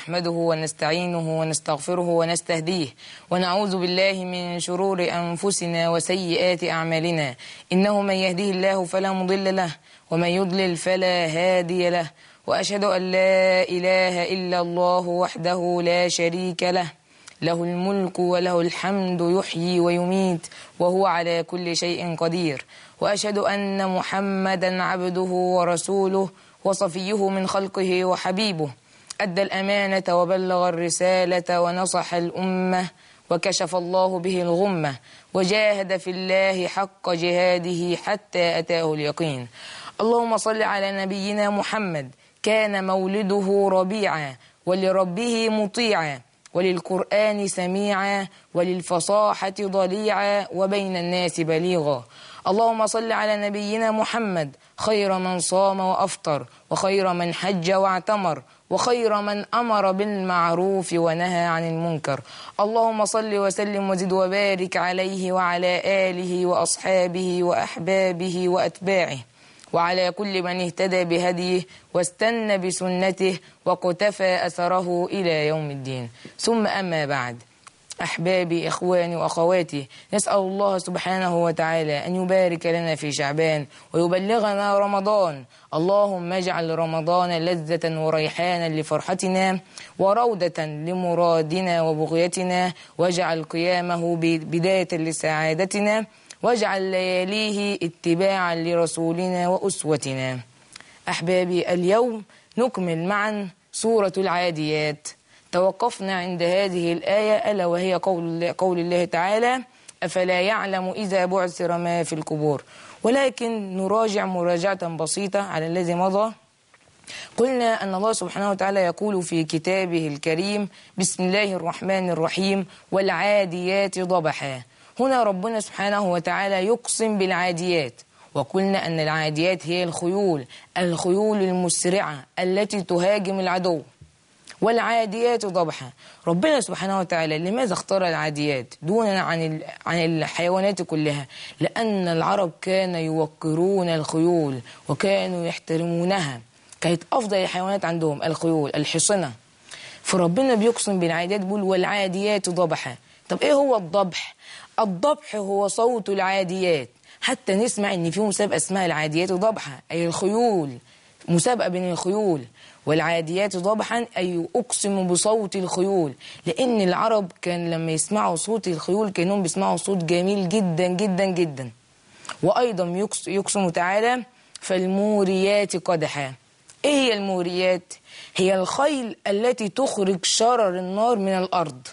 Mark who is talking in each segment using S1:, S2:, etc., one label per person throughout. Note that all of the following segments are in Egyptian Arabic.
S1: نحمده ونستعينه ونستغفره ونستهديه ونعوذ بالله من شرور أنفسنا وسيئات أعمالنا إنه من يهده الله فلا مضل له ومن يضلل فلا هادي له وأشهد أن لا إله إلا الله وحده لا شريك له له الملك وله الحمد يحيي ويميت وهو على كل شيء قدير وأشهد أن محمدا عبده ورسوله وصفيه من خلقه وحبيبه أدى الأمانة وبلغ الرسالة ونصح الأمة وكشف الله به الغمة وجاهد في الله حق جهاده حتى أتاه اليقين اللهم صل على نبينا محمد كان مولده ربيعا ولربه مطيعا وللقرآن سميعا وللفصاحة ضليعا وبين الناس بليغا اللهم صل على نبينا محمد خير من صام وأفطر وخير من حج واعتمر وخير من أمر بالمعروف ونهى عن المنكر اللهم صل وسلم وزد وبارك عليه وعلى آله وأصحابه وأحبابه وأتباعه وعلى كل من اهتدى بهديه واستنى بسنته وقتفى أثره إلى يوم الدين ثم أما بعد أحبابي إخواني وأخواتي نسأل الله سبحانه وتعالى أن يبارك لنا في شعبان ويبلغنا رمضان اللهم اجعل رمضان لذة وريحانا لفرحتنا وروضة لمرادنا وبغيتنا واجعل قيامه بداية لسعادتنا واجعل لياليه اتباعا لرسولنا وأسوتنا أحبابي اليوم نكمل معا سورة العاديات توقفنا عند هذه الآية ألا وهي قول, قول الله تعالى أفلا يعلم إذا بعثر ما في القبور ولكن نراجع مراجعة بسيطة على الذي مضى قلنا أن الله سبحانه وتعالى يقول في كتابه الكريم بسم الله الرحمن الرحيم والعاديات ضبحا هنا ربنا سبحانه وتعالى يقسم بالعاديات وقلنا أن العاديات هي الخيول الخيول المسرعة التي تهاجم العدو والعاديات ضبحا ربنا سبحانه وتعالى لماذا اختار العاديات دونا عن عن الحيوانات كلها لأن العرب كانوا يوقرون الخيول وكانوا يحترمونها كانت أفضل الحيوانات عندهم الخيول الحصنة فربنا بيقسم بالعاديات بيقول والعاديات ضبحا طب ايه هو الضبح الضبح هو صوت العاديات حتى نسمع ان في مسابقه اسمها العاديات ضبحا اي الخيول مسابقه بين الخيول والعاديات ضبحا أي أقسم بصوت الخيول لأن العرب كان لما يسمعوا صوت الخيول كانوا بيسمعوا صوت جميل جدا جدا جدا وأيضا يقسم تعالى فالموريات قدحا إيه هي الموريات؟ هي الخيل التي تخرج شرر النار من الأرض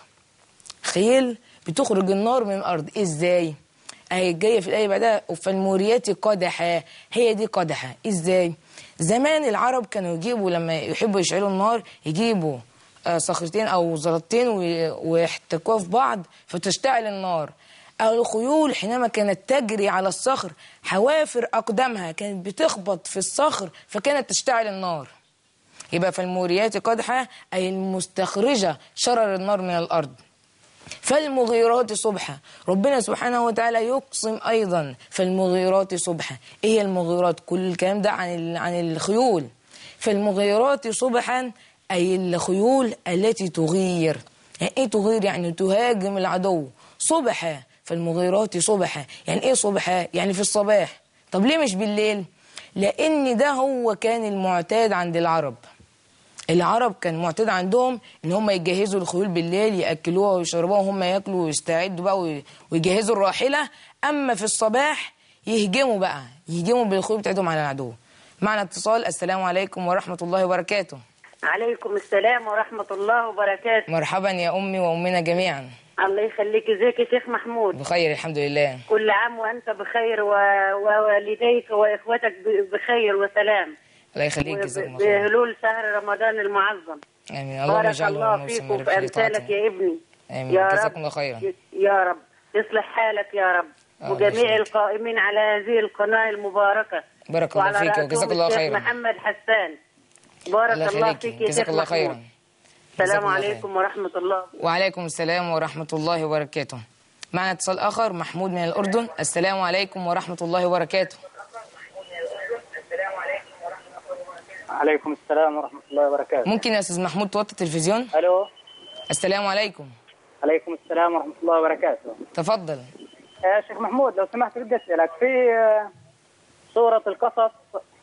S1: خيل بتخرج النار من الأرض إزاي؟ أهي جاية في الآية بعدها فالموريات قدحا هي دي قدحا إزاي؟ زمان العرب كانوا يجيبوا لما يحبوا يشعلوا النار يجيبوا صخرتين او زلطتين ويحتكوها في بعض فتشتعل النار أو الخيول حينما كانت تجري على الصخر حوافر أقدامها كانت بتخبط في الصخر فكانت تشتعل النار يبقى فالموريات قدحة أي المستخرجة شرر النار من الأرض فالمغيرات صبحا ربنا سبحانه وتعالى يقسم أيضا فالمغيرات صبحا إيه هي المغيرات كل الكلام ده عن عن الخيول فالمغيرات صبحا أي الخيول التي تغير يعني إيه تغير يعني تهاجم العدو صبحا فالمغيرات صبحا يعني إيه صبحا يعني في الصباح طب ليه مش بالليل لأن ده هو كان المعتاد عند العرب العرب كان معتاد عندهم ان هم يجهزوا الخيول بالليل ياكلوها ويشربوها وهم ياكلوا ويستعدوا بقى ويجهزوا الراحله اما في الصباح يهجموا بقى يهجموا بالخيول بتاعتهم على العدو معنا اتصال السلام عليكم ورحمه الله وبركاته
S2: عليكم السلام ورحمه الله وبركاته
S1: مرحبا يا امي وامنا جميعا
S2: الله يخليك ازيك يا شيخ محمود
S1: بخير الحمد لله
S2: كل عام وانت بخير ووالديك واخوتك بخير وسلام
S1: الله يخليك جزاك الله خير
S2: بهلول شهر رمضان المعظم
S1: امين اللهم
S2: بارك
S1: اجعله
S2: الله
S1: موسم
S2: فيك وفي
S1: رفيق
S2: امثالك
S1: طاعته.
S2: يا ابني
S1: امين
S2: يا
S1: جزاكم
S2: رب
S1: الله خيرا
S2: يا رب يصلح حالك يا رب
S1: الله
S2: وجميع
S1: يخليك.
S2: القائمين على هذه القناة المباركة
S1: بارك الله
S2: وعلى
S1: فيك
S2: رأسهم
S1: وجزاك الله
S2: الشيخ
S1: خيرا
S2: محمد حسان بارك
S1: الله
S2: الله,
S1: يخليك
S2: فيك يا
S1: جزاك
S2: شيخ
S1: الله
S2: محمود
S1: خيرا جزاك
S2: السلام
S1: الله خير.
S2: عليكم ورحمة الله
S1: وعليكم السلام ورحمة الله وبركاته معنا اتصال آخر محمود من الأردن السلام عليكم ورحمة الله وبركاته
S3: عليكم السلام ورحمة الله وبركاته
S1: ممكن يا استاذ محمود توطي التلفزيون
S3: ألو
S1: السلام عليكم
S3: عليكم السلام ورحمة الله وبركاته
S1: تفضل
S3: يا شيخ محمود لو سمحت بدي أسألك في آه، سورة القصص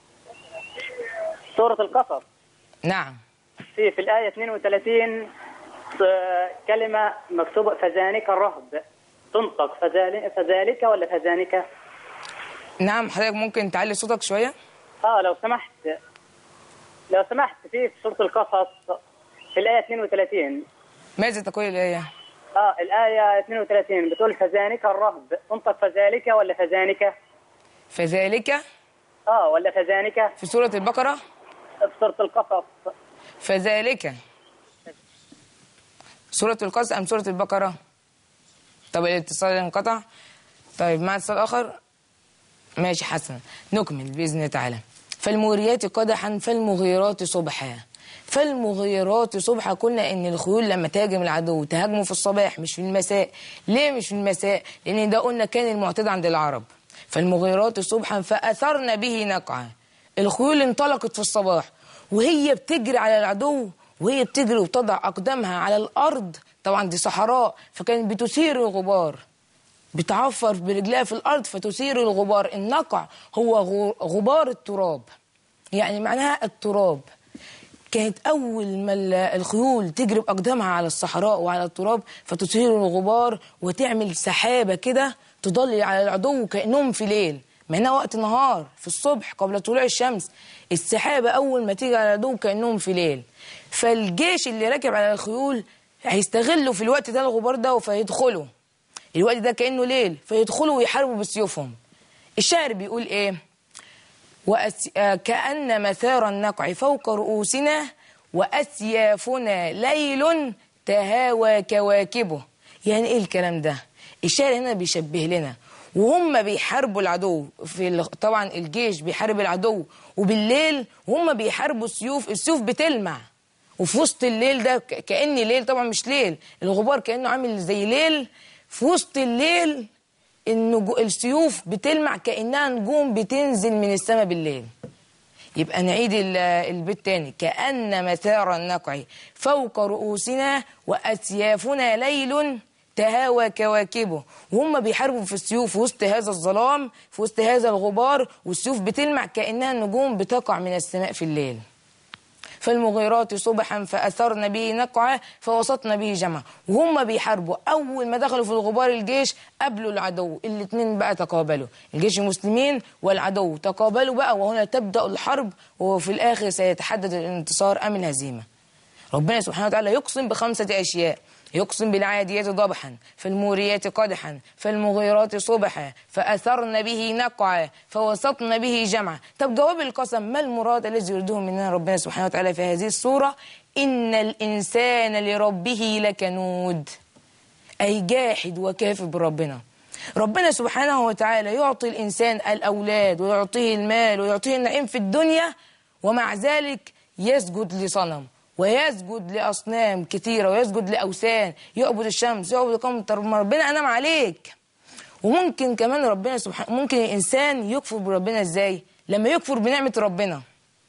S3: سورة القصص
S1: نعم
S3: في في الآية 32 آه، كلمة مكتوبة فذلك الرهب تنطق فذلك فذلك ولا فذلك؟
S1: نعم حضرتك ممكن تعلي صوتك شويه
S3: اه لو سمحت لو سمحت في في سورة القصص في الآية 32
S1: ماذا تقول الايه
S3: اه الآية 32 بتقول فذلك الرهب تنطق فذلك ولا فذلك؟
S1: فذلك
S3: اه ولا فذلك
S1: في سوره البقره
S3: في سورة القصص
S1: فذلك سورة القصص أم سورة البقرة؟ طب الاتصال انقطع طيب مع اتصال آخر ماشي حسنا نكمل بإذن الله تعالى فالموريات قدحا فالمغيرات صبحا فالمغيرات صبحا قلنا ان الخيول لما تهاجم العدو تهاجمه في الصباح مش في المساء ليه مش في المساء لان ده قلنا كان المعتاد عند العرب فالمغيرات صبحا فاثرن به نقعا الخيول انطلقت في الصباح وهي بتجري على العدو وهي بتجري وتضع اقدامها على الارض طبعا دي صحراء فكانت بتثير الغبار بتعفر برجلها في الارض فتثير الغبار النقع هو غ- غبار التراب يعني معناها التراب كانت اول ما ال- الخيول تجري باقدامها على الصحراء وعلى التراب فتثير الغبار وتعمل سحابه كده تضلل على العدو كانهم في ليل مع انها وقت نهار في الصبح قبل طلوع الشمس السحابه اول ما تيجي على العدو كانهم في ليل فالجيش اللي راكب على الخيول هيستغلوا في الوقت ده الغبار ده فيدخلوا الوقت ده كانه ليل فيدخلوا ويحاربوا بسيوفهم الشاعر بيقول ايه وأس... آه، كأن مثار النقع فوق رؤوسنا وأسيافنا ليل تهاوى كواكبه يعني ايه الكلام ده الشاعر هنا بيشبه لنا وهم بيحاربوا العدو في ال... طبعا الجيش بيحارب العدو وبالليل وهم بيحاربوا السيوف السيوف بتلمع وفي وسط الليل ده ك- كأن ليل طبعا مش ليل الغبار كأنه عامل زي ليل في وسط الليل النجو... السيوف بتلمع كأنها نجوم بتنزل من السماء بالليل يبقى نعيد ال- البيت تاني كأن مثار النقع فوق رؤوسنا وأسيافنا ليل تهاوى كواكبه وهم بيحاربوا في السيوف في وسط هذا الظلام في وسط هذا الغبار والسيوف بتلمع كأنها نجوم بتقع من السماء في الليل فالمغيرات صبحا فأثرن به نقعا فوسطن به جمعا وهم بيحاربوا أول ما دخلوا في الغبار الجيش قابلوا العدو الاتنين بقى تقابلوا الجيش المسلمين والعدو تقابلوا بقى وهنا تبدأ الحرب وفي الآخر سيتحدد الانتصار أم الهزيمة ربنا سبحانه وتعالى يقسم بخمسة أشياء يقسم بالعاديات ضبحا فالموريات قدحا فالمغيرات صبحا فأثرن به نقعا فوسطن به جمعا طب جواب القسم ما المراد الذي يريده مننا ربنا سبحانه وتعالى في هذه السورة إن الإنسان لربه لكنود أي جاحد وكافر بربنا ربنا سبحانه وتعالى يعطي الإنسان الأولاد ويعطيه المال ويعطيه النعيم في الدنيا ومع ذلك يسجد لصنم ويسجد لأصنام كثيرة ويسجد لأوثان يعبد الشمس يعبد القمر طب ما ربنا أنعم عليك وممكن كمان ربنا سبحانه ممكن الإنسان يكفر بربنا إزاي لما يكفر بنعمة ربنا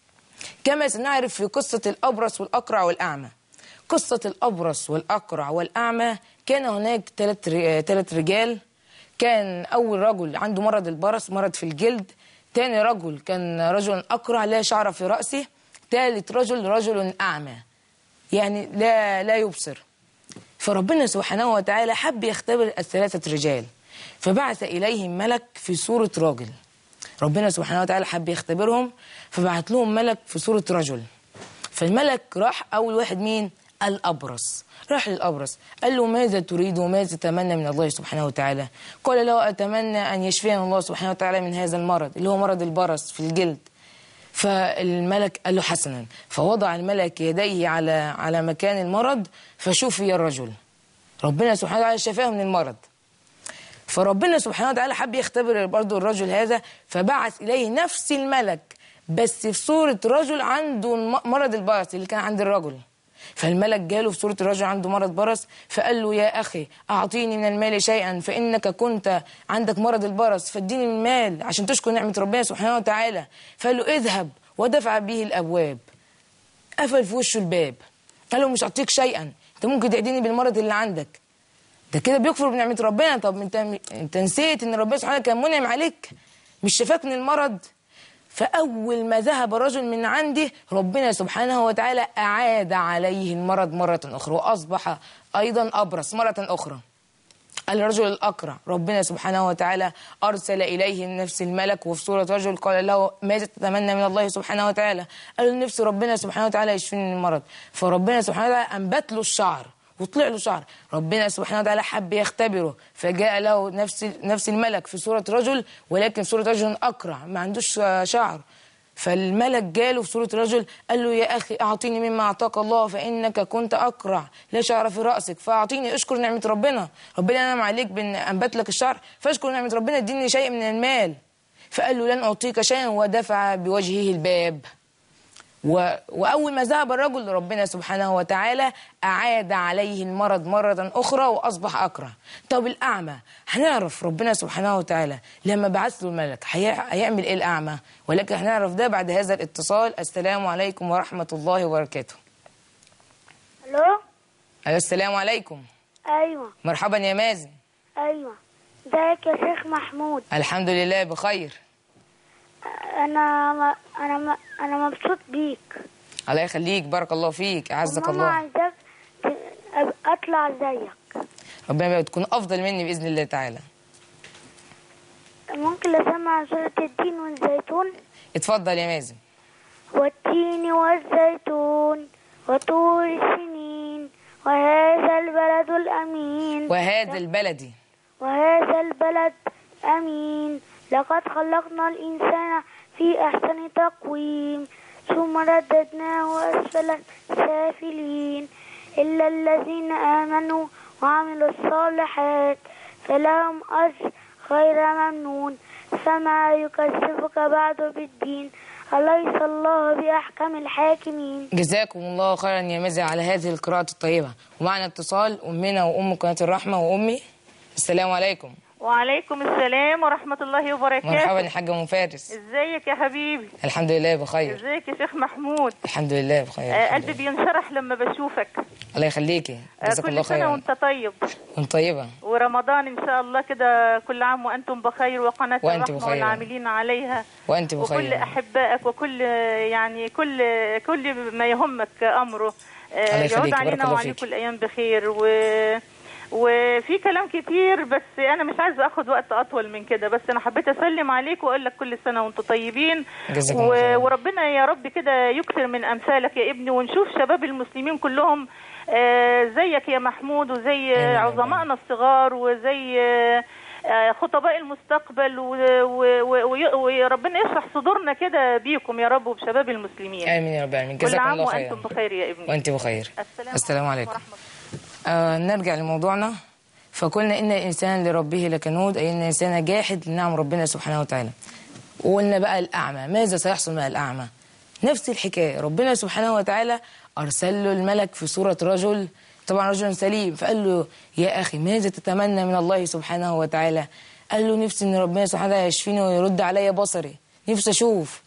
S1: كما سنعرف في قصة الأبرص والأقرع والأعمى قصة الأبرص والأقرع والأعمى كان هناك ثلاث ثلاث رجال كان أول رجل عنده مرض البرص مرض في الجلد تاني رجل كان رجل أقرع لا شعر في رأسه ثالث رجل رجل أعمى يعني لا لا يبصر فربنا سبحانه وتعالى حب يختبر الثلاثة رجال فبعث إليهم ملك في صورة راجل ربنا سبحانه وتعالى حب يختبرهم فبعت لهم ملك في صورة رجل فالملك راح أول واحد مين؟ الأبرص راح للأبرص قال له ماذا تريد وماذا تتمنى من الله سبحانه وتعالى قال له أتمنى أن يشفيني الله سبحانه وتعالى من هذا المرض اللي هو مرض البرص في الجلد فالملك قال له حسنا فوضع الملك يديه على على مكان المرض فشفي الرجل ربنا سبحانه وتعالى شفاه من المرض فربنا سبحانه وتعالى حب يختبر برضه الرجل هذا فبعث إليه نفس الملك بس في صورة رجل عنده الم- مرض البرص اللي كان عند الرجل فالملك جاله في صورة الرجل عنده مرض برص فقال له يا أخي أعطيني من المال شيئا فإنك كنت عندك مرض البرص فاديني من المال عشان تشكر نعمة ربنا سبحانه وتعالى فقال له اذهب ودفع به الابواب قفل في وشه الباب قال له مش هعطيك شيئا انت ممكن تعديني بالمرض اللي عندك ده كده بيكفر بنعمه ربنا طب انت انت نسيت ان ربنا سبحانه كان منعم عليك مش شفاك من المرض فاول ما ذهب الرجل من عنده ربنا سبحانه وتعالى اعاد عليه المرض مره اخرى واصبح ايضا ابرص مره اخرى الرجل الأقرع ربنا سبحانه وتعالى أرسل إليه نفس الملك وفي سورة رجل قال له ماذا تتمنى من الله سبحانه وتعالى قال له نفس ربنا سبحانه وتعالى يشفيني من المرض فربنا سبحانه وتعالى أنبت له الشعر وطلع له شعر ربنا سبحانه وتعالى حب يختبره فجاء له نفس نفس الملك في سورة رجل ولكن سورة رجل أقرع ما عندوش شعر فالملك جاله في سورة رجل قال له يا أخي أعطيني مما أعطاك الله فإنك كنت أقرع لا شعر في رأسك فأعطيني أشكر نعمة ربنا ربنا أنعم عليك بأن أنبت لك الشعر فأشكر نعمة ربنا اديني شيء من المال فقال له لن أعطيك شيئا ودفع بوجهه الباب و... وأول ما ذهب الرجل ربنا سبحانه وتعالى أعاد عليه المرض مرة أخرى وأصبح أقرع طب الأعمى هنعرف ربنا سبحانه وتعالى لما بعث له الملك هي... هيعمل إيه الأعمى ولكن هنعرف ده بعد هذا الاتصال السلام عليكم ورحمة الله وبركاته
S4: الو
S1: أيوة السلام عليكم
S4: ايوه
S1: مرحبا يا مازن
S4: ايوه ازيك يا شيخ محمود
S1: الحمد لله بخير
S4: انا ما انا ما انا مبسوط بيك
S1: الله يخليك بارك الله فيك أعزك
S4: وماما
S1: الله
S4: عايزاك ت- أب- اطلع زيك
S1: ربنا يبارك تكون أفضل مني بإذن الله تعالى
S4: ممكن اسمع سورة التين والزيتون
S1: اتفضل يا مازن
S4: والتين والزيتون وطور سنين وهذا البلد الأمين
S1: وهذا البلدي
S4: وهذا البلد أمين لقد خلقنا الإنسان في أحسن تقويم ثم رددناه أسفل سافلين إلا الذين آمنوا وعملوا الصالحات فلهم أجر غير ممنون فما يكذبك بعد بالدين أليس الله بأحكم الحاكمين
S1: جزاكم الله خيرا يا مازن على هذه القراءة الطيبة ومعنا اتصال أمنا وأم قناة الرحمة وأمي السلام عليكم
S5: وعليكم السلام ورحمة الله وبركاته
S1: مرحبا يا حاجة أم فارس
S5: ازيك يا حبيبي
S1: الحمد لله بخير
S5: ازيك يا شيخ محمود
S1: الحمد لله بخير
S5: آه
S1: الحمد
S5: قلبي
S1: لله.
S5: بينشرح لما بشوفك
S1: الله يخليكي
S5: آه
S1: جزاك الله
S5: كل سنة
S1: خيرا
S5: وانت طيب
S1: وانت طيبة
S5: ورمضان ان شاء الله كده كل عام وانتم بخير وقناة
S1: وأنت
S5: الرحمة
S1: بخير.
S5: والعاملين عليها
S1: وانت
S5: وكل
S1: بخير
S5: احبائك وكل يعني كل كل ما يهمك امره آه،
S1: الله يخليك،
S5: يعود
S1: بارك
S5: علينا
S1: الله
S5: وعليكم
S1: فيك.
S5: الايام بخير و وفي كلام كتير بس انا مش عايزه اخد وقت اطول من كده بس انا حبيت اسلم عليك واقول لك كل سنه وانتم طيبين
S1: جزاكم الله خيرا.
S5: وربنا يا رب كده يكثر من امثالك يا ابني ونشوف شباب المسلمين كلهم آه، زيك يا محمود وزي
S1: آمين يا رب.
S5: عظمائنا الصغار وزي آه، آه، خطباء المستقبل و- و- و- وي- وربنا يشرح صدورنا كده بيكم يا رب وبشباب المسلمين
S1: آمين يا رب العالمين
S5: كل
S1: جزاكم
S5: عام
S1: الله
S5: وانتم
S1: خيرا
S5: بخير يا ابني
S1: وانت بخير
S5: السلام,
S1: السلام عليكم
S5: ورحمة
S1: آه نرجع لموضوعنا فقلنا إن الإنسان لربه لكنود أي إن الإنسان جاحد لنعم ربنا سبحانه وتعالى وقلنا بقى الأعمى ماذا سيحصل مع الأعمى نفس الحكاية ربنا سبحانه وتعالى أرسل له الملك في صورة رجل طبعا رجل سليم فقال له يا أخي ماذا تتمنى من الله سبحانه وتعالى قال له نفسي إن ربنا سبحانه وتعالى يشفيني ويرد علي بصري نفسي أشوف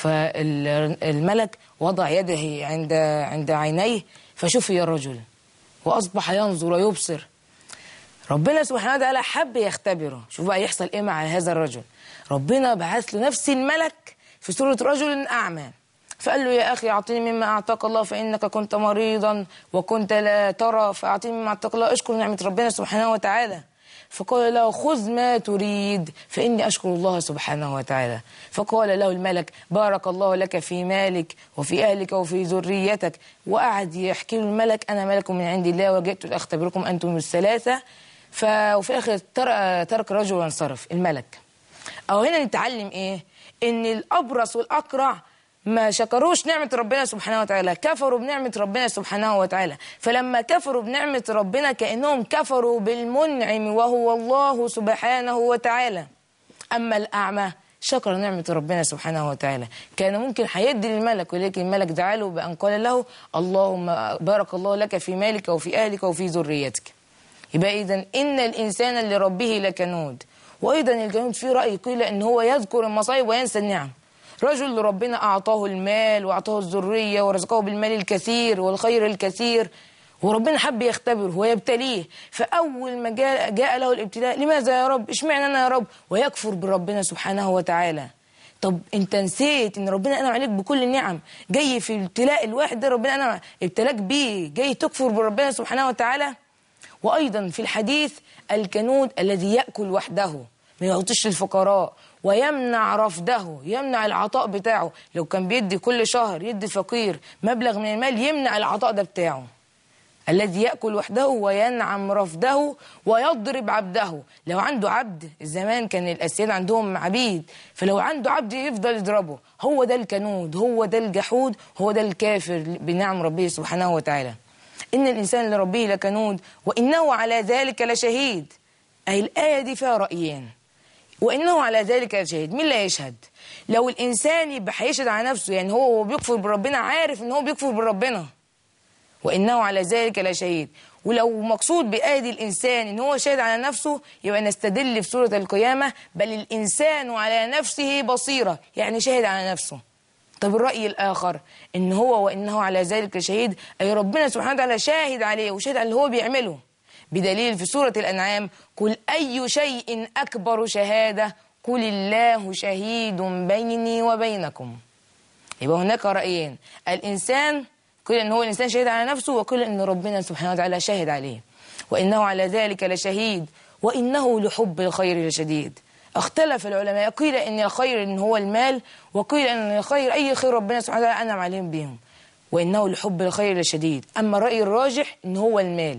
S1: فالملك وضع يده عند عند عينيه فشفي الرجل وأصبح ينظر ويبصر ربنا سبحانه وتعالى حب يختبره شوف بقى يحصل ايه مع هذا الرجل ربنا بعث له نفس الملك في صورة رجل أعمى فقال له يا أخي أعطيني مما أعطاك الله فإنك كنت مريضا وكنت لا ترى فأعطيني مما أعطاك الله أشكر نعمة ربنا سبحانه وتعالى فقال له خذ ما تريد فإني أشكر الله سبحانه وتعالى فقال له الملك بارك الله لك في مالك وفي أهلك وفي ذريتك وقعد يحكي له الملك أنا ملك من عند الله وجئت لأختبركم أنتم الثلاثة ف... وفي الآخر ترك, ترك الرجل وانصرف الملك أو هنا نتعلم إيه إن الأبرص والأقرع ما شكروش نعمة ربنا سبحانه وتعالى كفروا بنعمة ربنا سبحانه وتعالى فلما كفروا بنعمة ربنا كأنهم كفروا بالمنعم وهو الله سبحانه وتعالى أما الأعمى شكر نعمة ربنا سبحانه وتعالى كان ممكن هيدي للملك ولكن الملك دعا له بأن قال له اللهم بارك الله لك في مالك وفي أهلك وفي ذريتك يبقى إذا إن الإنسان لربه لكنود وأيضا الكنود في رأي قيل إن هو يذكر المصائب وينسى النعم رجل ربنا أعطاه المال وأعطاه الذرية ورزقه بالمال الكثير والخير الكثير وربنا حب يختبره ويبتليه فأول ما جاء, جاء له الابتلاء لماذا يا رب اشمعنى أنا يا رب ويكفر بربنا سبحانه وتعالى طب انت نسيت ان ربنا انعم عليك بكل النعم جاي في الابتلاء الواحد ده ربنا انعم ابتلاك بيه جاي تكفر بربنا سبحانه وتعالى وايضا في الحديث الكنود الذي ياكل وحده ما يعطيش الفقراء ويمنع رفده يمنع العطاء بتاعه لو كان بيدي كل شهر يدي فقير مبلغ من المال يمنع العطاء ده بتاعه الذي يأكل وحده وينعم رفده ويضرب عبده لو عنده عبد زمان كان الأسياد عندهم عبيد فلو عنده عبد يفضل يضربه هو ده الكنود هو ده الجحود هو ده الكافر بنعم ربه سبحانه وتعالى إن الإنسان لربه لكنود وإنه على ذلك لشهيد أي الآية دي فيها رأيين وإنه على ذلك لشهيد مين اللي يشهد لو الإنسان يبقى هيشهد على نفسه يعني هو وهو بيكفر بربنا عارف إن هو بيكفر بربنا وإنه على ذلك لشهيد ولو مقصود بآية الإنسان إن هو شاهد على نفسه يبقى نستدل في سورة القيامة بل الإنسان على نفسه بصيرة يعني شاهد على نفسه طب الرأي الآخر إن هو وإنه على ذلك شهيد أي ربنا سبحانه وتعالى شاهد عليه وشاهد على اللي هو بيعمله بدليل في سورة الأنعام قل أي شيء أكبر شهادة قل الله شهيد بيني وبينكم يبقى هناك رأيين الإنسان كل ان هو الانسان شهيد على نفسه وكل ان ربنا سبحانه وتعالى شاهد عليه وانه على ذلك لشهيد وانه لحب الخير لشديد اختلف العلماء قيل ان الخير ان هو المال وقيل ان الخير اي خير ربنا سبحانه وتعالى انعم عليهم بهم وانه لحب الخير لشديد اما الراي الراجح ان هو المال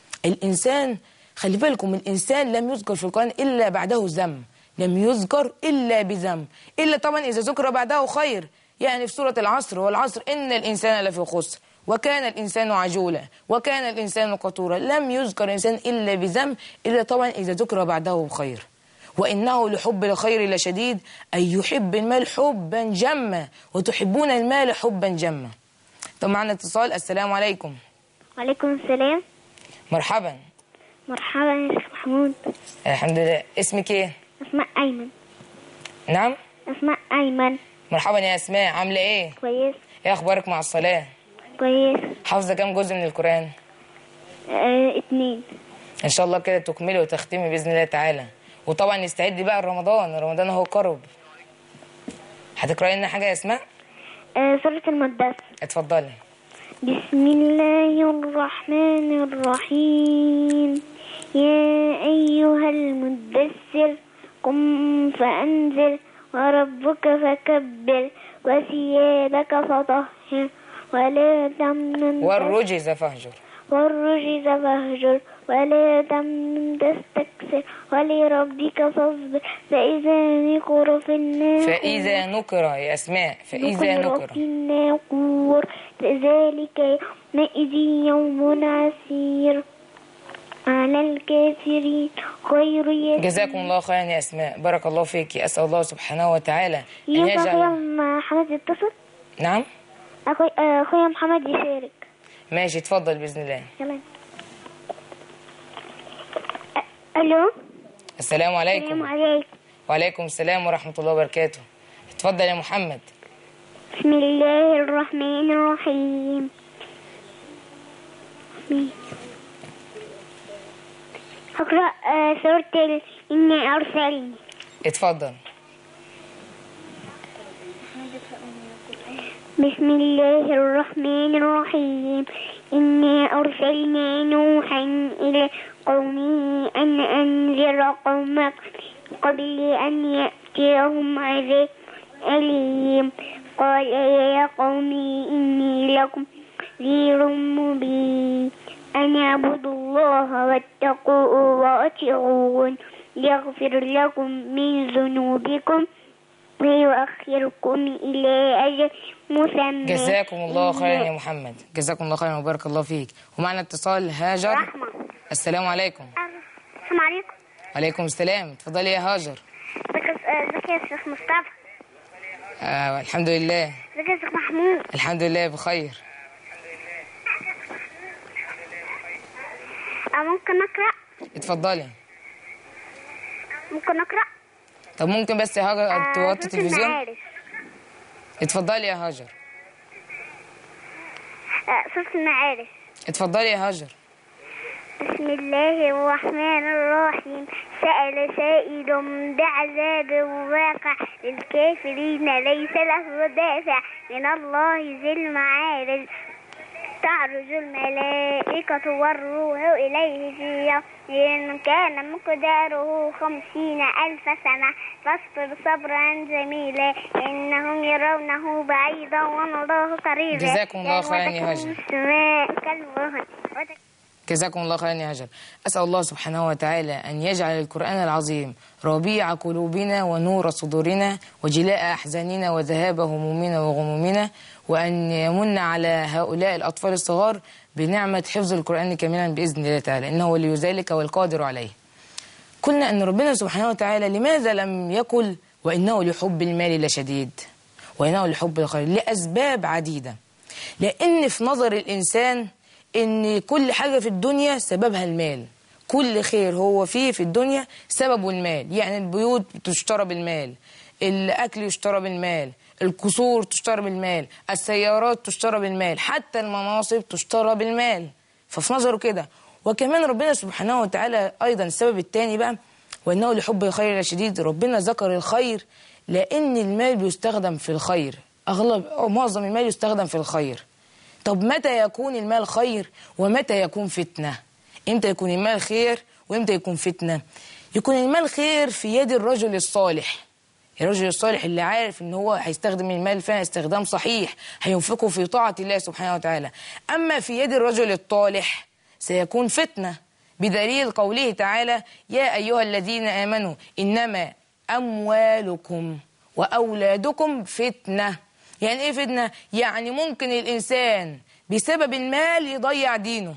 S1: الانسان خلي بالكم الانسان لم يذكر في القران الا بعده ذم لم يذكر الا بذم الا طبعا اذا ذكر بعده خير يعني في سورة العصر والعصر إن الإنسان لفي خسر وكان الإنسان عجولا وكان الإنسان قطورا لم يذكر الإنسان إلا بذنب إلا طبعا إذا ذكر بعده خير وإنه لحب الخير لشديد أي يحب المال حبا جما وتحبون المال حبا جما طب معنا اتصال السلام عليكم
S4: وعليكم السلام
S1: مرحبا
S4: مرحبا يا شيخ محمود
S1: الحمد لله اسمك ايه
S4: اسماء أيمن
S1: نعم
S4: اسماء أيمن
S1: مرحبا يا اسماء عامله ايه
S4: كويس
S1: ايه اخبارك مع الصلاه
S4: كويس
S1: حافظه كام جزء من القران
S4: آه اتنين
S1: ان شاء الله كده تكملي وتختمي باذن الله تعالى وطبعا استعدي بقى لرمضان رمضان اهو قرب هتقراي لنا حاجه يا اسماء
S4: آه سورة المدثر
S1: اتفضلي
S4: بسم الله الرحمن الرحيم يا أيها المدثر قم فأنذر وربك فكبر وثيابك فطهر ولا تمنن
S1: والرجز فاهجر
S4: والرجز فاهجر ولا تمنن تستكثر ولربك فاصبر فإذا نقر في الناقور
S1: فاذا نكر يا اسماء فاذا
S4: نقر
S1: نكر
S4: في الناقور فذلك يومئذ يوم عسير على الكافرين غير يسير
S1: جزاكم الله خيرا يا اسماء بارك الله فيك اسال الله سبحانه وتعالى ان
S4: ينفع
S1: يجعل
S4: أخويا محمد يتصل
S1: نعم
S4: أخوي- آه، أخويا محمد يشارك
S1: ماشي اتفضل باذن الله
S4: يلا أ- ألو
S1: السلام
S4: السلام
S1: عليكم
S4: عليكم
S1: وعليكم السلام ورحمه الله وبركاته اتفضل يا محمد
S4: بسم الله الرحمن الرحيم أقرأ آه، سورة ال- إني أرسلني
S1: اتفضل
S4: بسم الله الرحمن الرحيم إني أرسلنا نوحا إلى قومه أن أنذر قومك قبل أن يأتيهم عذاب أليم قال يا قوم إني لكم نذير مبين أن اعبدوا الله واتقوه وأطيعون يغفر لكم من ذنوبكم ويؤخركم إلى أجل مسمى
S1: جزاكم الله خيرا يا محمد جزاكم الله خيرا وبارك الله فيك ومعنا اتصال هاجر
S4: رحمة
S1: السلام عليكم
S4: السلام عليكم
S1: وعليكم السلام اتفضلي يا هاجر
S4: ازيك يا شيخ مصطفى
S1: آه الحمد لله
S4: ازيك يا شيخ محمود
S1: الحمد لله بخير
S4: أه ممكن أقرأ
S1: اتفضلي
S4: ممكن أقرأ
S1: طب ممكن بس يا هاجر
S4: آه،
S1: توطي
S4: سورة
S1: التلفزيون
S4: المعارج
S1: اتفضلي يا هاجر
S4: آه، سورة المعارف
S1: اتفضلي يا هاجر
S4: بسم الله الرحمن الرحيم سأل سائل بعذاب واقع للكافرين ليس له دافع من الله ذي المعارج تعرج الملائكة والروح إليه في يوم كان مقداره خمسين ألف سنة فاصبر صبرا جميلا إنهم يرونه بعيدا ونراه قريبا
S1: جزاكم الله خيرا يا هاجر.
S4: وتكون السماء كالمهل وتك-
S1: جزاكم الله خيرا يا هاجر أسأل الله سبحانه وتعالى أن يجعل القرآن العظيم ربيع قلوبنا ونور صدورنا وجلاء أحزاننا وذهاب همومنا وغمومنا وأن يمن على هؤلاء الأطفال الصغار بنعمة حفظ القرآن كاملا بإذن الله تعالى إنه ولي ذلك والقادر عليه قلنا أن ربنا سبحانه وتعالى لماذا لم يقل وإنه لحب المال لشديد وإنه لحب الخير لأسباب عديدة لأن في نظر الإنسان إن كل حاجة في الدنيا سببها المال كل خير هو فيه في الدنيا سببه المال يعني البيوت تشترى بالمال الأكل يشترى بالمال القصور تشترى بالمال السيارات تشترى بالمال حتى المناصب تشترى بالمال ففي نظره كده وكمان ربنا سبحانه وتعالى أيضا السبب الثاني بقى وإنه لحب الخير لشديد ربنا ذكر الخير لأن المال بيستخدم في الخير أغلب أو معظم المال يستخدم في الخير طب متى يكون المال خير ومتى يكون فتنة امتى يكون المال خير وامتى يكون فتنة يكون المال خير في يد الرجل الصالح الرجل الصالح اللي عارف ان هو هيستخدم المال فعلا استخدام صحيح هينفقه في طاعة الله سبحانه وتعالى اما في يد الرجل الطالح سيكون فتنة بدليل قوله تعالى يا ايها الذين امنوا انما اموالكم واولادكم فتنه يعني ايه فتنه يعني ممكن الانسان بسبب المال يضيع دينه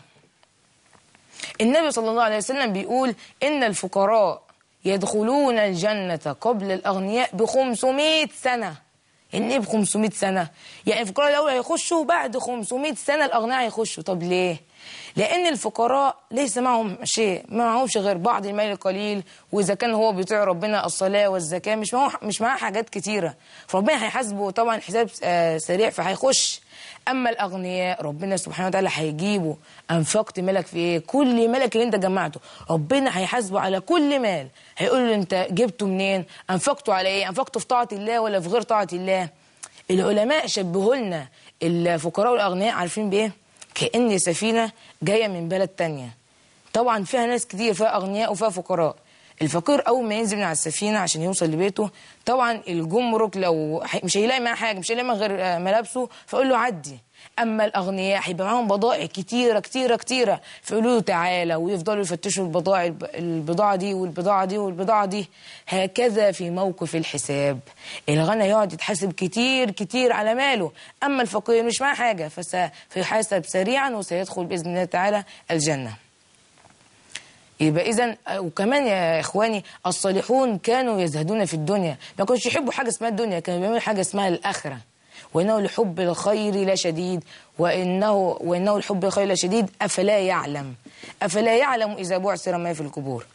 S1: النبي صلى الله عليه وسلم بيقول ان الفقراء يدخلون الجنة قبل الأغنياء ب 500 سنة يعني ايه ب 500 سنة؟ يعني الفقراء الأول هيخشوا بعد 500 سنة الأغنياء هيخشوا طب ليه؟ لأن الفقراء ليس معهم شيء ما معهمش غير بعض المال القليل وإذا كان هو بيطيع ربنا الصلاة والزكاة مش معه مش معاه حاجات كتيرة فربنا هيحاسبه طبعا حساب آه، سريع فهيخش أما الأغنياء ربنا سبحانه وتعالى هيجيبه أنفقت مالك في إيه كل مالك اللي أنت جمعته ربنا هيحاسبه على كل مال هيقول له أنت جبته منين أنفقته على إيه أنفقته في طاعة الله ولا في غير طاعة الله العلماء شبهوا لنا الفقراء والأغنياء عارفين بإيه كأن سفينة جاية من بلد تانية طبعا فيها ناس كتير فيها أغنياء وفيها فقراء الفقير أول ما ينزل من على السفينة عشان يوصل لبيته طبعا الجمرك لو ح- مش هيلاقي معاه حاجة مش هيلاقي معاه غير آه، ملابسه فيقول له عدي أما الأغنياء هيبقى معاهم بضائع كتيرة كتيرة كتيرة فيقولوا له تعالى ويفضلوا يفتشوا البضائع الب- البضاعة دي والبضاعة دي والبضاعة دي هكذا في موقف الحساب الغني يقعد يتحاسب كتير كتير على ماله أما الفقير مش معاه حاجة فس- فيحاسب سريعا وسيدخل بإذن الله تعالى الجنة يبقى اذا وكمان يا اخواني الصالحون كانوا يزهدون في الدنيا ما كانوش يحبوا حاجه اسمها الدنيا كانوا بيعملوا حاجه اسمها الاخره وانه لحب الخير لشديد وانه وانه لحب الخير لشديد افلا يعلم افلا يعلم اذا بعثر ما في القبور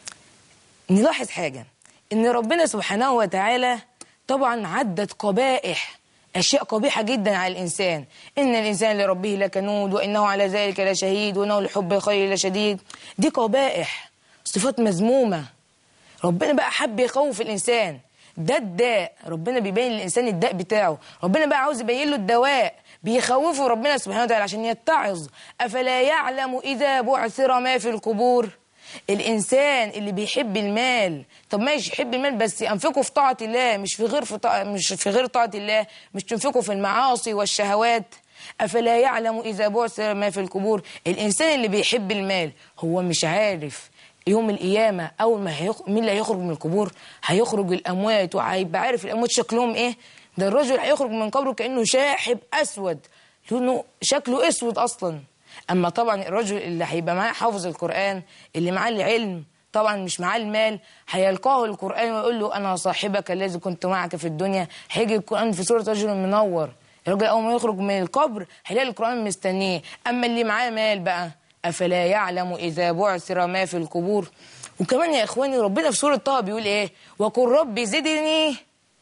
S1: نلاحظ حاجة إن ربنا سبحانه وتعالى طبعا عدت قبائح أشياء قبيحة جدا على الإنسان إن الإنسان لربه لكنود وإنه على ذلك لشهيد وإنه لحب الخير لشديد دي قبائح صفات مذمومة ربنا بقى حب يخوف الإنسان ده الداء ربنا بيبين للإنسان الداء بتاعه ربنا بقى عاوز يبين له الدواء بيخوفه ربنا سبحانه وتعالى عشان يتعظ أفلا يعلم إذا بعثر ما في القبور الانسان اللي بيحب المال طب ماشي يحب المال بس ينفقه في طاعه الله مش في غير في طاعة مش في غير طاعه الله مش تنفقه في المعاصي والشهوات افلا يعلم اذا بعث ما في القبور الانسان اللي بيحب المال هو مش عارف يوم القيامة أول ما هيخ... مين اللي هيخرج من القبور هيخرج الأموات وهيبقى عارف الأموات شكلهم إيه ده الرجل هيخرج من قبره كأنه شاحب أسود لأنه شكله أسود أصلا اما طبعا الرجل اللي هيبقى معاه حافظ القران اللي معاه العلم طبعا مش معاه المال هيلقاه القران ويقول له انا صاحبك الذي كنت معك في الدنيا هيجي القران في سوره رجل منور الراجل اول ما يخرج من القبر هيلاقي القران مستنيه اما اللي معاه مال بقى افلا يعلم اذا بعثر ما في القبور وكمان يا اخواني ربنا في سوره طه بيقول ايه وقل رب زدني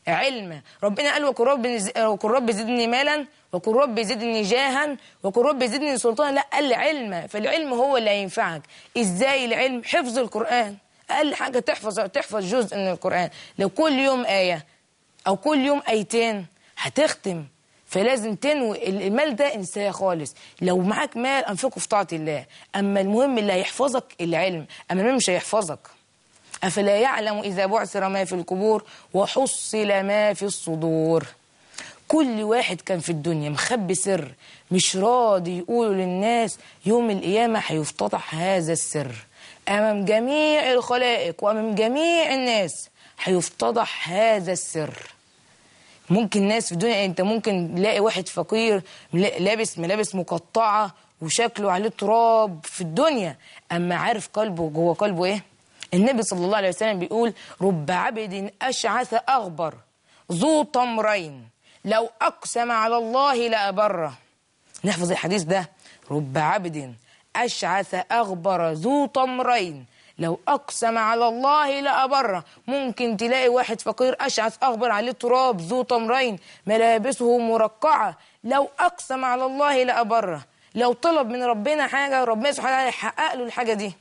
S1: علما ربنا قال وقل رب نز- وقل رب زدني مالا وقل رب زدني جاها وقل رب زدني سلطانا لا قال علما فالعلم هو اللي هينفعك ازاي العلم حفظ القرآن اقل حاجة تحفظ تحفظ جزء من القرآن لو كل يوم آية او كل يوم ايتين هتختم فلازم تنوي المال ده انساه خالص لو معاك مال انفقه في طاعه الله اما المهم اللي هيحفظك العلم اما المهم مش هيحفظك افلا يعلم اذا بعثر ما في القبور وحصل ما في الصدور كل واحد كان في الدنيا مخبي سر مش راضي يقوله للناس يوم القيامة هيفتضح هذا السر أمام جميع الخلائق وأمام جميع الناس هيفتضح هذا السر ممكن ناس في الدنيا انت ممكن تلاقي واحد فقير لا- لابس ملابس مقطعة وشكله عليه تراب في الدنيا اما عارف قلبه جوه قلبه ايه النبي صلى الله عليه وسلم بيقول رب عبد اشعث اغبر ذو طمرين لو اقسم على الله لابره نحفظ الحديث ده رب عبد أشعث أغبر ذو طمرين لو أقسم على الله لأبره ممكن تلاقي واحد فقير أشعث أغبر عليه تراب ذو طمرين ملابسه مرقعة لو أقسم على الله لأبره لو طلب من ربنا حاجة ربنا سبحانه وتعالى يحقق له الحاجة دي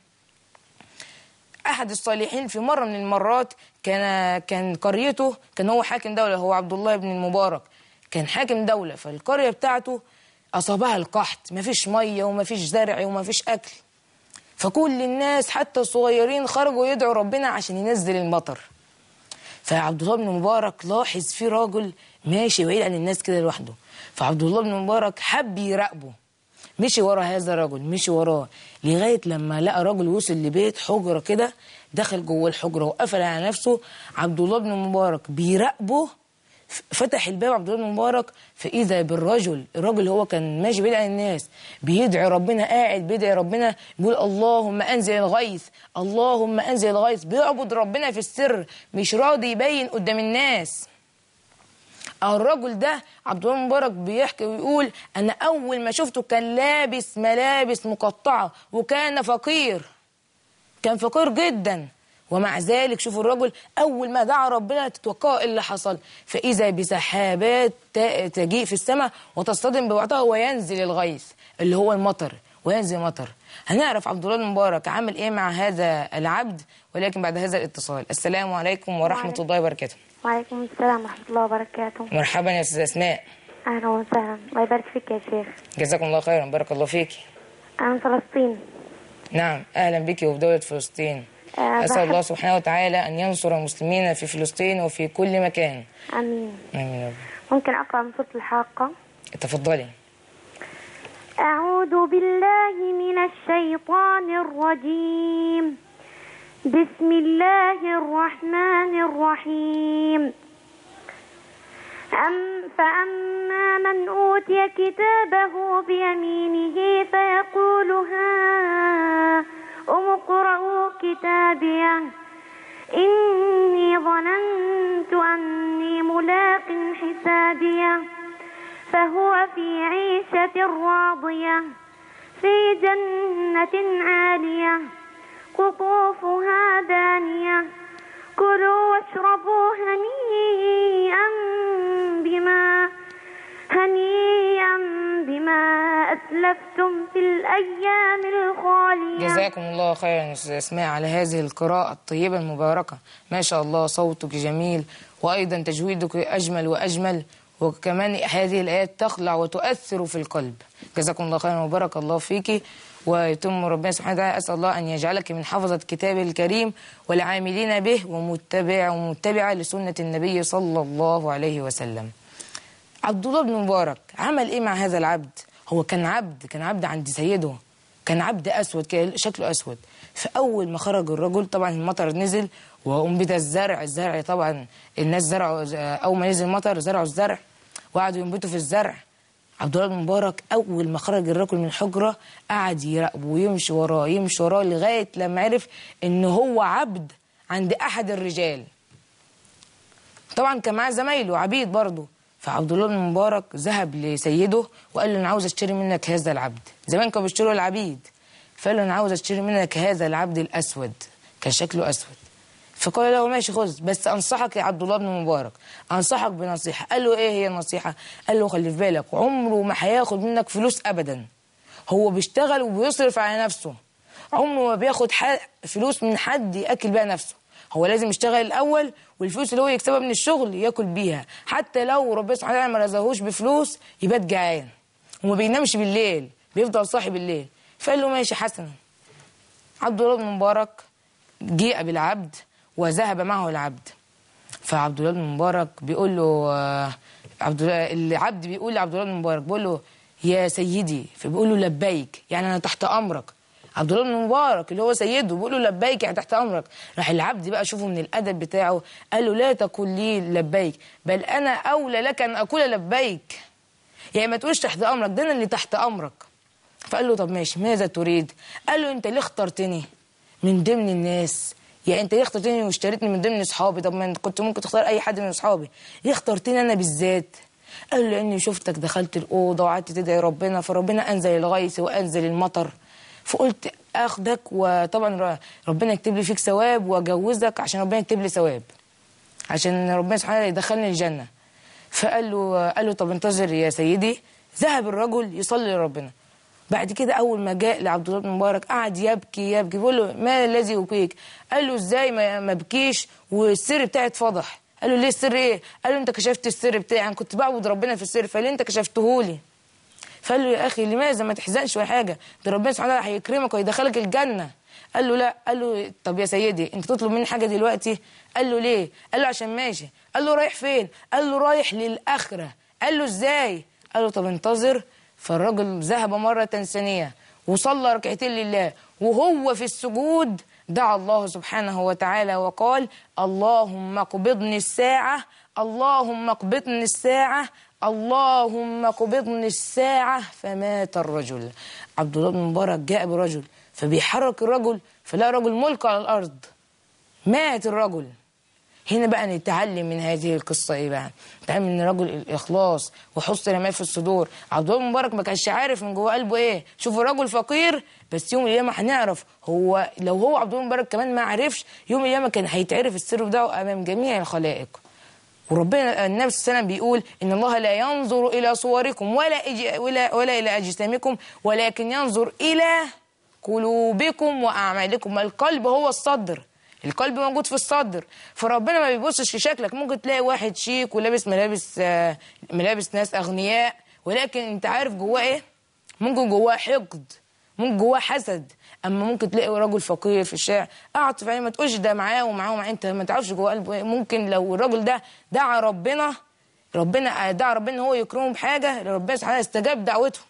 S1: احد الصالحين في مره من المرات كان كان قريته كان هو حاكم دوله هو عبد الله بن المبارك كان حاكم دوله فالقريه بتاعته اصابها القحط مفيش ميه ومفيش زرع ومفيش اكل فكل الناس حتى الصغيرين خرجوا يدعوا ربنا عشان ينزل المطر فعبد الله بن مبارك لاحظ في راجل ماشي بعيد عن الناس كده لوحده فعبد الله بن مبارك حب يراقبه مشي ورا هذا الرجل مشي وراه لغايه لما لقى راجل وصل لبيت حجره كده دخل جوه الحجره وقفل على نفسه عبد الله بن مبارك بيراقبه ف- فتح الباب عبد الله بن مبارك فاذا بالرجل الراجل هو كان ماشي بعيد عن الناس بيدعي ربنا قاعد بيدعي ربنا بيقول اللهم انزل الغيث اللهم انزل الغيث بيعبد ربنا في السر مش راضي يبين قدام الناس أو الرجل ده عبد الله مبارك بيحكي ويقول انا اول ما شفته كان لابس ملابس مقطعه وكان فقير كان فقير جدا ومع ذلك شوفوا الرجل اول ما دعا ربنا تتوقعوا ايه اللي حصل فاذا بسحابات ت- تجيء في السماء وتصطدم ببعضها وينزل الغيث اللي هو المطر وينزل مطر هنعرف عبد الله المبارك عمل ايه مع هذا العبد ولكن بعد هذا الاتصال السلام عليكم ورحمه
S4: وعليكم.
S1: الله وبركاته
S4: وعليكم السلام ورحمة الله وبركاته
S1: مرحبا يا استاذه اسماء
S4: أهلا وسهلا الله يبارك فيك يا شيخ
S1: جزاكم الله خيرا بارك الله فيك
S4: أنا من فلسطين
S1: نعم أهلا بك وفي دولة فلسطين
S4: آه،
S1: أسأل
S4: بحب-
S1: الله سبحانه وتعالى أن ينصر المسلمين في فلسطين وفي كل مكان
S4: آمين
S1: آمين يا رب
S4: ممكن أقرأ من سورة الحاقة
S1: تفضلي
S4: أعوذ بالله من الشيطان الرجيم بسم الله الرحمن الرحيم أم فأما من أوتي كتابه بيمينه فيقول ها اقرءوا كتابيه إني ظننت أني ملاق حسابيه فهو في عيشة راضية في جنة عالية قطوفها دانية كلوا واشربوا هنيئا بما هنيئا بما أسلفتم في الأيام الخالية
S1: جزاكم الله خيرا يا أستاذ أسماء على هذه القراءة الطيبة المباركة ما شاء الله صوتك جميل وأيضا تجويدك أجمل وأجمل وكمان هذه الآيات تخلع وتؤثر في القلب جزاكم الله خيرا وبارك الله فيك ويتم ربنا سبحانه وتعالى أسأل الله أن يجعلك من حفظة كتابه الكريم والعاملين به ومتبع ومتبعة لسنة النبي صلى الله عليه وسلم عبد الله بن مبارك عمل ايه مع هذا العبد هو كان عبد كان عبد عند سيده كان عبد اسود كده شكله اسود فاول ما خرج الرجل طبعا المطر نزل وانبت الزرع الزرع طبعا الناس زرعوا اول ما نزل المطر زرعوا الزرع وقعدوا ينبتوا في الزرع عبد الله بن مبارك اول ما خرج الرجل من الحجره قعد يراقبه ويمشي وراه يمشي وراه لغايه لما عرف ان هو عبد عند احد الرجال طبعا كان معاه زمايله عبيد برضه فعبد الله بن مبارك ذهب لسيده وقال له انا عاوز اشتري منك هذا العبد زمان كانوا بيشتروا العبيد فقال له انا عاوز اشتري منك هذا العبد الاسود كان شكله اسود فقال له ماشي خذ بس انصحك يا عبد الله بن مبارك انصحك بنصيحه قال له ايه هي النصيحه قال له خلي في بالك عمره ما هياخد منك فلوس ابدا هو بيشتغل وبيصرف على نفسه عمره ما بياخد ح- فلوس من حد ياكل بيها نفسه هو لازم يشتغل الاول والفلوس اللي هو يكسبها من الشغل ياكل بيها حتى لو ربنا سبحانه وتعالى ما رزقهوش بفلوس يبات جعان وما بينامش بالليل بيفضل صاحي بالليل فقال له ماشي حسنا عبد الله بن مبارك جيء بالعبد وذهب معه العبد فعبد الله بن مبارك بيقول له آه، عبد الله العبد بيقول لعبد الله بن مبارك بيقول له يا سيدي فبيقول له لبيك يعني انا تحت امرك عبد الله بن مبارك اللي هو سيده بيقول له لبيك يعني تحت امرك راح العبد بقى شوفه من الادب بتاعه قال له لا تقل لي لبيك بل انا اولى لك ان اقول لبيك يعني ما تقولش تحت امرك ده انا اللي تحت امرك فقال له طب ماشي ماذا تريد قال له انت ليه اخترتني من ضمن الناس يعني انت ليه اخترتني واشتريتني من ضمن اصحابي طب ما انت كنت ممكن تختار اي حد من اصحابي ليه اخترتني انا بالذات قال له لاني شفتك دخلت الاوضه وقعدت تدعي ربنا فربنا انزل الغيث وانزل المطر فقلت اخدك وطبعا ر- ربنا يكتب لي فيك ثواب واجوزك عشان ربنا يكتب لي ثواب عشان ربنا سبحانه وتعالى يدخلني الجنه فقال له قال له طب انتظر يا سيدي ذهب الرجل يصلي لربنا بعد كده اول ما جاء لعبد الله بن مبارك قعد يبكي يبكي بيقول له ما الذي يبكيك قال له ازاي ما ما بكيش والسر بتاعي اتفضح قال له ليه السر ايه قال له انت كشفت السر بتاعي انا كنت بعبد ربنا في السر فليه انت كشفته لي فقال له يا اخي لماذا ما تحزنش ولا حاجه ده ربنا سبحانه وتعالى هيكرمك ويدخلك الجنه قال له لا قال له طب يا سيدي انت تطلب مني حاجه دلوقتي قال له ليه قال له عشان ماشي قال له رايح فين قال له رايح للاخره قال له ازاي قال له طب انتظر فالرجل ذهب مره ثانيه وصلى ركعتين لله وهو في السجود دعا الله سبحانه وتعالى وقال اللهم اقبضني الساعه اللهم اقبضني الساعه اللهم قبضني الساعة فمات الرجل عبد الله بن مبارك جاء برجل فبيحرك الرجل فلا رجل ملقى على الأرض مات الرجل هنا بقى نتعلم من هذه القصة ايه بقى نتعلم من رجل الإخلاص وحسن ما في الصدور عبد الله بن مبارك ما كانش عارف من جوه قلبه ايه شوف الرجل فقير بس يوم القيامة هنعرف هو لو هو عبد الله بن مبارك كمان ما عرفش يوم القيامة كان هيتعرف السر بتاعه أمام جميع الخلائق وربنا النبي صلى الله عليه وسلم بيقول ان الله لا ينظر الى صوركم ولا إج... ولا ولا الى اجسامكم ولكن ينظر الى قلوبكم واعمالكم القلب هو الصدر القلب موجود في الصدر فربنا ما بيبصش في شكلك ممكن تلاقي واحد شيك ولابس ملابس آه، ملابس ناس اغنياء ولكن انت عارف جواه ايه ممكن جواه حقد ممكن جواه حسد اما ممكن تلاقي رجل فقير في الشارع اعطف عليه ما تقولش ده معاه ومعاه ومعاه انت ما تعرفش جوه قلبه ايه ممكن لو الراجل ده دعا ربنا ربنا دعا ربنا ان هو يكرمه بحاجه ربنا سبحانه استجاب دعوته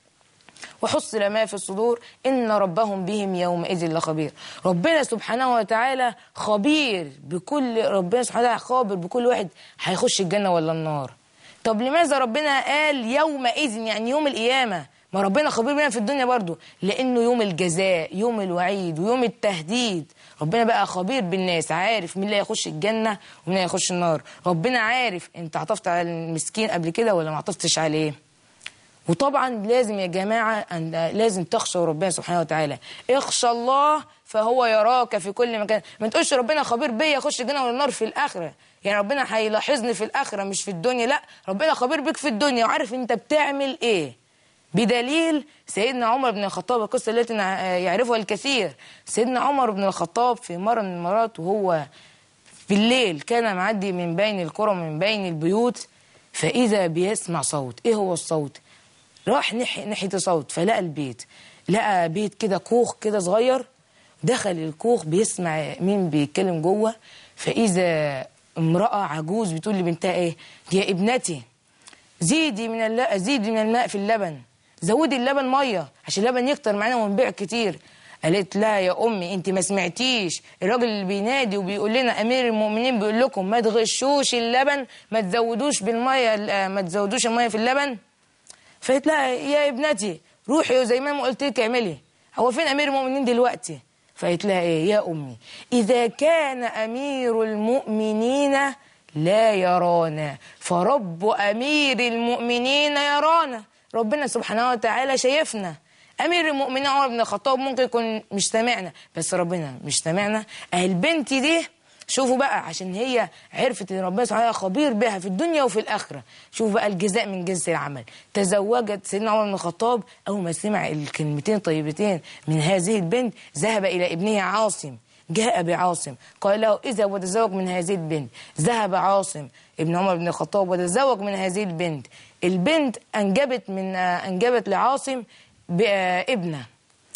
S1: وحصل ما في الصدور إن ربهم بهم يومئذ لخبير ربنا سبحانه وتعالى خبير بكل ربنا سبحانه وتعالى خابر بكل واحد هيخش الجنة ولا النار طب لماذا ربنا قال يومئذ يعني يوم القيامة ما ربنا خبير بينا في الدنيا برضو لأنه يوم الجزاء يوم الوعيد ويوم التهديد ربنا بقى خبير بالناس عارف مين اللي هيخش الجنة ومين اللي هيخش النار ربنا عارف انت عطفت على المسكين قبل كده ولا ما عطفتش عليه وطبعا لازم يا جماعة أن لازم تخشوا ربنا سبحانه وتعالى اخشى الله فهو يراك في كل مكان ما تقولش ربنا خبير بيا اخش الجنة ولا النار في الآخرة يعني ربنا هيلاحظني في الآخرة مش في الدنيا لا ربنا خبير بيك في الدنيا وعارف انت بتعمل ايه بدليل سيدنا عمر بن الخطاب القصة التي نع- يعرفها الكثير سيدنا عمر بن الخطاب في مرة من المرات وهو بالليل كان معدي من بين القرى ومن بين البيوت فإذا بيسمع صوت إيه هو الصوت راح ناحية ناحية الصوت فلقى البيت لقى بيت كده كوخ كده صغير دخل الكوخ بيسمع مين بيتكلم جوه فإذا امرأة عجوز بتقول لبنتها إيه يا ابنتي زيدي من الل... زيدي من الماء في اللبن زودي اللبن ميه عشان اللبن يكتر معانا ونبيع كتير قالت لا يا امي انت ما سمعتيش الراجل اللي بينادي وبيقول لنا امير المؤمنين بيقول لكم ما تغشوش اللبن ما تزودوش بالميه ال- ما تزودوش الميه في اللبن فقالت لها يا ابنتي روحي زي ما قلت لك اعملي هو فين امير المؤمنين دلوقتي فقالت لها ايه يا امي اذا كان امير المؤمنين لا يرانا فرب امير المؤمنين يرانا ربنا سبحانه وتعالى شايفنا امير المؤمنين عمر بن الخطاب ممكن يكون مش سامعنا بس ربنا مش سامعنا البنت دي شوفوا بقى عشان هي عرفت ان ربنا سبحانه وتعالى خبير بها في الدنيا وفي الاخره شوفوا بقى الجزاء من جنس العمل تزوجت سيدنا عمر بن الخطاب اول ما سمع الكلمتين طيبتين من هذه البنت ذهب الى ابنه عاصم جاء بعاصم قال له اذا وتزوج من هذه البنت ذهب عاصم ابن عمر بن الخطاب وتزوج من هذه البنت البنت انجبت من انجبت لعاصم ابنه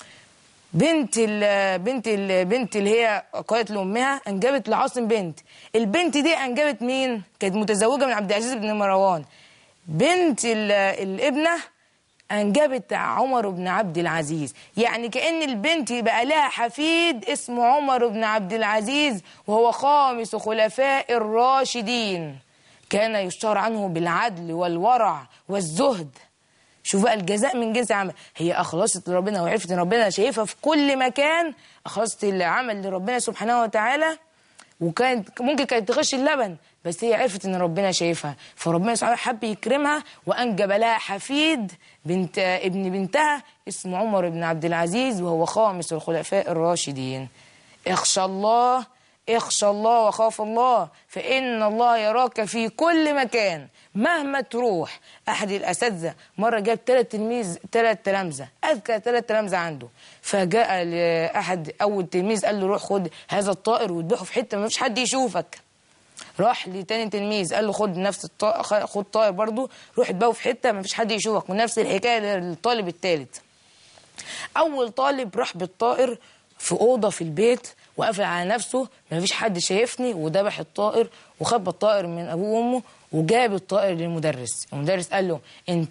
S1: بنت ال بنت ال بنت اللي هي قالت لامها انجبت لعاصم بنت البنت دي انجبت مين كانت متزوجه من عبد العزيز بن مروان بنت ال- الابنه انجبت عمر بن عبد العزيز يعني كان البنت بقى لها حفيد اسمه عمر بن عبد العزيز وهو خامس خلفاء الراشدين كان يشتهر عنه بالعدل والورع والزهد شوف بقى الجزاء من جنس العمل هي اخلصت لربنا وعرفت ان ربنا شايفها في كل مكان اخلصت العمل لربنا سبحانه وتعالى وكانت ممكن كانت تغش اللبن بس هي عرفت ان ربنا شايفها فربنا سبحانه حب يكرمها وانجب لها حفيد بنت ابن بنتها اسمه عمر بن عبد العزيز وهو خامس الخلفاء الراشدين اخشى الله اخشى الله وخاف الله فإن الله يراك في كل مكان مهما تروح أحد الأساتذة مرة جاب ثلاث تلميذ ثلاث تلامذة أذكى ثلاث تلامذة عنده فجاء لأحد أول تلميذ قال له روح خد هذا الطائر وذبحه في حتة ما فيش حد يشوفك راح لتاني تلميذ قال له خد نفس الطائر خد طائر برضه روح اتباهه في حته ما فيش حد يشوفك ونفس الحكايه للطالب الثالث اول طالب راح بالطائر في اوضه في البيت وقفل على نفسه ما فيش حد شايفني وذبح الطائر وخبى الطائر من ابوه وامه وجاب الطائر للمدرس المدرس قال له انت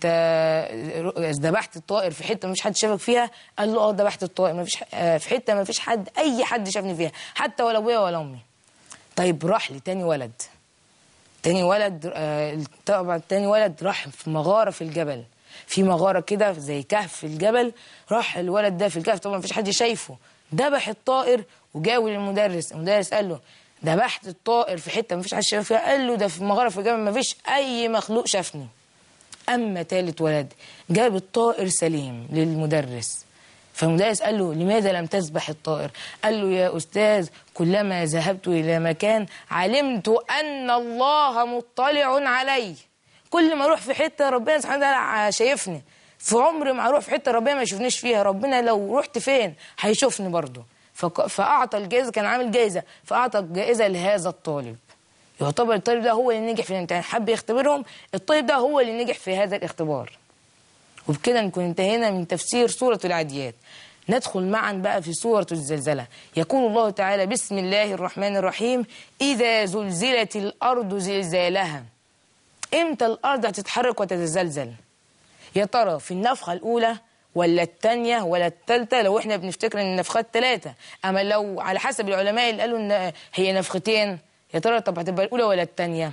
S1: ذبحت الطائر في حته ما فيش حد شافك فيها قال له اه ذبحت الطائر ما فيش آه، في حته ما فيش حد اي حد شافني فيها حتى ولا ابويا ولا امي طيب راح لتاني ولد تاني ولد آه، طبعا تاني ولد راح في مغاره في الجبل في مغاره كده زي كهف في الجبل راح الولد ده في الكهف طبعا مفيش حد شايفه ذبح الطائر وجاوي للمدرس المدرس قال له ذبحت الطائر في حته مفيش حد شايف فيها قال له ده في مغاره في الجبل مفيش اي مخلوق شافني اما تالت ولد جاب الطائر سليم للمدرس فالمدرس قال له لماذا لم تذبح الطائر قال له يا أستاذ كلما ذهبت إلى مكان علمت أن الله مطلع علي كل ما أروح في حتة ربنا سبحانه وتعالى شايفني في عمري ما أروح في حتة ربنا ما يشوفنيش فيها ربنا لو رحت فين هيشوفني برضه فك- فأعطى الجائزة كان عامل جائزة فأعطى الجائزة لهذا الطالب يعتبر الطالب ده هو اللي نجح في الامتحان حب يختبرهم الطالب ده هو اللي نجح في هذا الاختبار وبكده نكون انتهينا من تفسير سورة العاديات ندخل معا بقى في سورة الزلزلة يقول الله تعالى بسم الله الرحمن الرحيم إذا زلزلت الأرض زلزالها إمتى الأرض هتتحرك وتتزلزل يا ترى في النفخة الأولى ولا الثانية ولا الثالثة لو احنا بنفتكر ان النفخات ثلاثة اما لو على حسب العلماء اللي قالوا ان هي نفختين يا ترى طب هتبقى الأولى ولا الثانية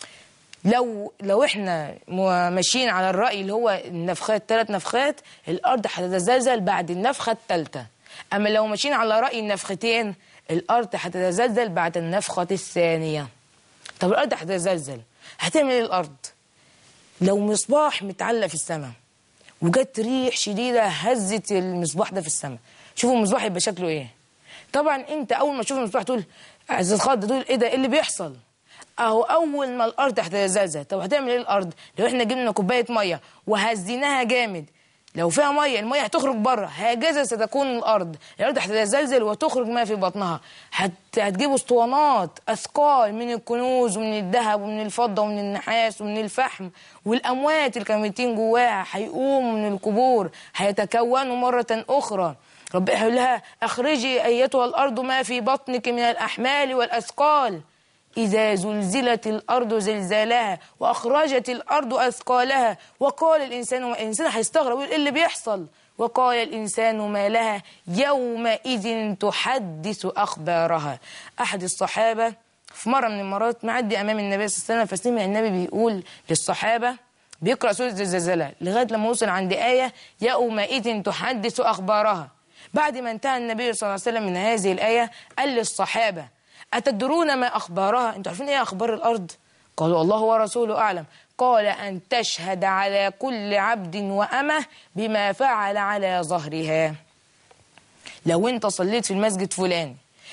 S1: لو لو احنا م- ماشيين على الرأي اللي هو النفخات ثلاث نفخات الأرض هتتزلزل بعد النفخة الثالثة أما لو ماشيين على رأي النفختين الأرض هتتزلزل بعد النفخة الثانية طب الأرض هتتزلزل هتعمل ايه الأرض لو مصباح متعلق في السماء وجت ريح شديدة هزت المصباح ده في السماء شوفوا المصباح يبقى شكله ايه طبعا انت اول ما تشوف المصباح تقول عايز تتخض تقول ايه ده ايه اللي بيحصل اهو اول ما الارض هتتزلزل طب هتعمل ايه الارض لو احنا جبنا كوبايه ميه وهزيناها جامد لو فيها ميه الميه هتخرج بره هكذا ستكون الارض الارض هتتزلزل وتخرج ما في بطنها هت... هتجيب اسطوانات اثقال من الكنوز ومن الذهب ومن الفضه ومن النحاس ومن الفحم والاموات اللي كانوا ميتين جواها هيقوموا من القبور هيتكونوا مره اخرى رب يقول لها اخرجي ايتها الارض ما في بطنك من الاحمال والاثقال إذا زلزلت الأرض زلزالها وأخرجت الأرض أثقالها وقال الإنسان الإنسان هيستغرب يقول إيه اللي بيحصل وقال الإنسان ما لها يومئذ تحدث أخبارها أحد الصحابة في مرة من المرات معدي أمام النبي صلى الله عليه وسلم فسمع النبي بيقول للصحابة بيقرأ سورة الزلزلة لغاية لما وصل عند آية يومئذ تحدث أخبارها بعد ما انتهى النبي صلى الله عليه وسلم من هذه الآية قال للصحابة أتدرون ما أخبارها أنتوا عارفين إيه أخبار الأرض قالوا الله ورسوله أعلم قال أن تشهد على كل عبد وأمه بما فعل على ظهرها لو أنت صليت في المسجد فلاني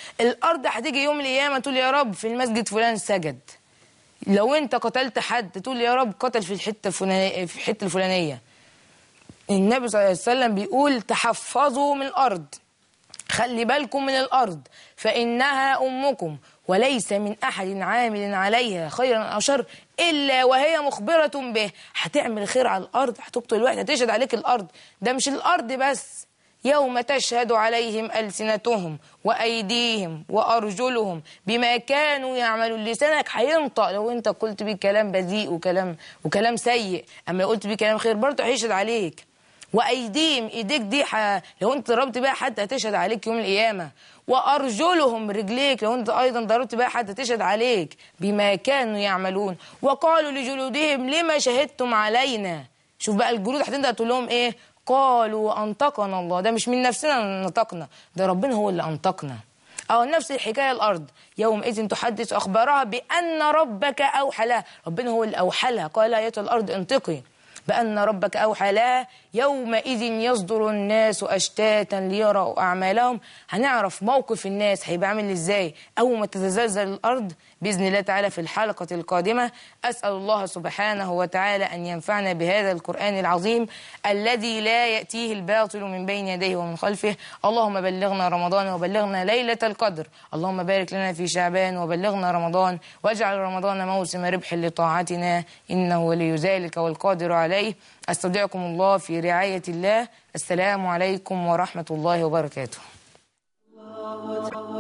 S1: الارض هتيجي يوم القيامه تقول يا رب في المسجد فلان سجد لو انت قتلت حد تقول يا رب قتل في الحته الفلانيه في الحته الفلانيه النبي صلى الله عليه وسلم بيقول تحفظوا من الارض خلي بالكم من الأرض فإنها أمكم وليس من أحد عامل عليها خيرا أو شر إلا وهي مخبرة به هتعمل خير على الأرض هتبطل واحد هتشهد عليك الأرض ده مش الأرض بس يوم تشهد عليهم ألسنتهم وأيديهم وأرجلهم بما كانوا يعملون لسانك هينطق لو أنت قلت بيه كلام بذيء وكلام وكلام سيء أما قلت بيه كلام خير برضه هيشهد عليك وايديهم ايديك دي ح... لو انت ضربت بيها حد هتشهد عليك يوم القيامه وارجلهم رجليك لو انت ايضا ضربت بيها حد هتشهد عليك بما كانوا يعملون وقالوا لجلودهم لما شهدتم علينا شوف بقى الجلود هتبدا تقول لهم ايه قالوا انطقنا الله ده مش من نفسنا نطقنا ده ربنا هو اللي انطقنا أو نفس الحكاية الأرض يومئذ تحدث أخبارها بأن ربك أوحى لها ربنا هو اللي أوحى لها قال يا الأرض انطقي بأن ربك أوحى لها يومئذ يصدر الناس أشتاتا ليروا أعمالهم هنعرف موقف الناس هيبقى عامل إزاي أول ما تتزلزل الأرض بإذن الله تعالى في الحلقة القادمة أسأل الله سبحانه وتعالى أن ينفعنا بهذا القرآن العظيم الذي لا يأتيه الباطل من بين يديه ومن خلفه اللهم بلغنا رمضان وبلغنا ليلة القدر اللهم بارك لنا في شعبان وبلغنا رمضان واجعل رمضان موسم ربح لطاعتنا إنه ولي ذلك والقادر عليه أستودعكم الله في رعاية الله السلام عليكم ورحمة الله وبركاته